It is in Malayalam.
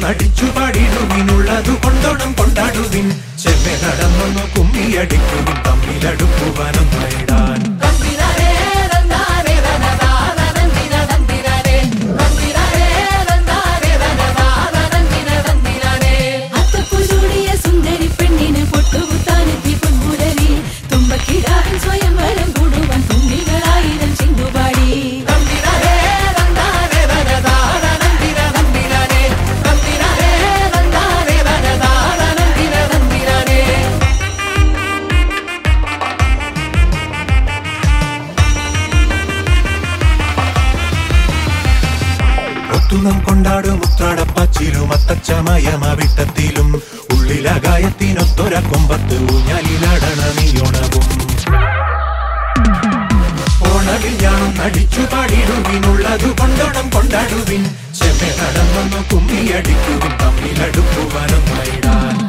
നടിച്ചു പാടിടുവിനുള്ളതു കൊണ്ടോണം കൊണ്ടാടുവിൻ ചെമ്മെ നടന്നൊന്നു കുമ്മിയടിക്കുവിൻ തമ്മിലടുക്കുവാനൊന്നിടാൻ തന്തിരരേ തന്താരേ തനതാ തന്തിര തന്തിരരേ തന്തിരരേ തന്താരേ തനതാ തന്തിര തന്തിരരേ അത്തപ്പൂ ചൂടിയ സുന്ദരി പെണ്ണിന് പൊട്ടുകുത്താനെത്തി പൊന്മുരളി തുമ്പക്കിടാവിൻ സ്വയംവരം കൂടുവാൻ തുമ്പികളായിരം ചിന്തുപാടി തന്തിരരേ തന്താരേ തനതാ തന്തിര തന്തിരരേ തന്തിരരേ തന്താരേ തനതാ തന്തിര തന്തിരരേ ഒത്തുണം കൊണ്ടാടും ഉത്രാടപ്പച്ചിലും അത്തച്ചമയമവിട്ടത്തിലും ഉള്ളിലകായത്തിനൊത്തൊര കൊമ്പത്ത് ഊഞ്ഞാലിലടണ നീയുണവും ഓണവിൽ ഞാനും നടിച്ചു പാടിടുവിനുള്ളതു കൊണ്ടോണം കൊണ്ടാടുവിൻ ചെമ്മെ നടന്നൊന്നു കുമ്മിയടിക്കുവിൻ തമ്മിലടുക്കുവാനൊന്നിടാൻ